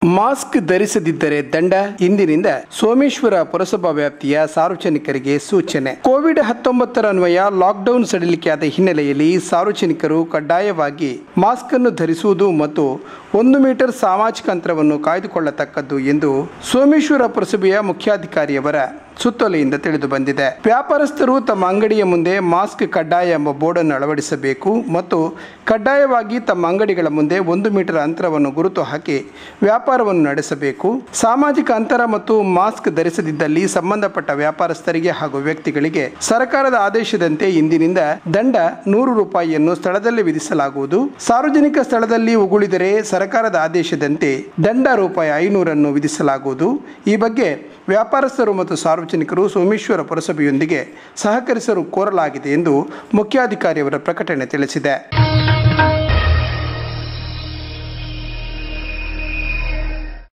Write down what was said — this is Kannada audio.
ಮಾಸ್ಕ್ ಧರಿಸದಿದ್ದರೆ ದಂಡ ಇಂದಿನಿಂದ ಸೋಮೇಶ್ವರ ಪುರಸಭಾ ವ್ಯಾಪ್ತಿಯ ಸಾರ್ವಜನಿಕರಿಗೆ ಸೂಚನೆ ಕೋವಿಡ್ ಹತ್ತೊಂಬತ್ತರ ಅನ್ವಯ ಲಾಕ್ಡೌನ್ ಸಡಿಲಿಕೆಯಾದ ಹಿನ್ನೆಲೆಯಲ್ಲಿ ಸಾರ್ವಜನಿಕರು ಕಡ್ಡಾಯವಾಗಿ ಮಾಸ್ಕ್ ಅನ್ನು ಧರಿಸುವುದು ಮತ್ತು ಒಂದು ಮೀಟರ್ ಸಾಮಾಜಿಕ ಅಂತರವನ್ನು ಕಾಯ್ದುಕೊಳ್ಳತಕ್ಕದ್ದು ಎಂದು ಸೋಮೇಶ್ವರ ಪುರಸಭೆಯ ಮುಖ್ಯಾಧಿಕಾರಿಯವರ ಸುತ್ತೋಲೆಯಿಂದ ತಿಳಿದು ಬಂದಿದೆ ವ್ಯಾಪಾರಸ್ಥರು ತಮ್ಮ ಅಂಗಡಿಯ ಮುಂದೆ ಮಾಸ್ಕ್ ಕಡ್ಡಾಯ ಎಂಬ ಬೋರ್ಡನ್ನು ಅಳವಡಿಸಬೇಕು ಮತ್ತು ಕಡ್ಡಾಯವಾಗಿ ತಮ್ಮ ಅಂಗಡಿಗಳ ಮುಂದೆ ಒಂದು ಮೀಟರ್ ಅಂತರವನ್ನು ಗುರುತು ಹಾಕಿ ವ್ಯಾಪಾರವನ್ನು ನಡೆಸಬೇಕು ಸಾಮಾಜಿಕ ಅಂತರ ಮತ್ತು ಮಾಸ್ಕ್ ಧರಿಸದಿದ್ದಲ್ಲಿ ಸಂಬಂಧಪಟ್ಟ ವ್ಯಾಪಾರಸ್ಥರಿಗೆ ಹಾಗೂ ವ್ಯಕ್ತಿಗಳಿಗೆ ಸರ್ಕಾರದ ಆದೇಶದಂತೆ ಇಂದಿನಿಂದ ದಂಡ ನೂರು ರೂಪಾಯಿಯನ್ನು ಸ್ಥಳದಲ್ಲೇ ವಿಧಿಸಲಾಗುವುದು ಸಾರ್ವಜನಿಕ ಸ್ಥಳದಲ್ಲಿ ಉಗುಳಿದರೆ ಸರ್ಕಾರದ ಆದೇಶದಂತೆ ದಂಡ ರೂಪಾಯಿ ಐನೂರನ್ನು ವಿಧಿಸಲಾಗುವುದು ಈ ಬಗ್ಗೆ ವ್ಯಾಪಾರಸ್ಥರು ಮತ್ತು ಸಾರ್ವಜನಿಕರು ಸೋಮೇಶ್ವರ ಪುರಸಭೆಯೊಂದಿಗೆ ಸಹಕರಿಸಲು ಕೋರಲಾಗಿದೆ ಎಂದು ಮುಖ್ಯಾಧಿಕಾರಿಯವರ ಪ್ರಕಟಣೆ ತಿಳಿಸಿದೆ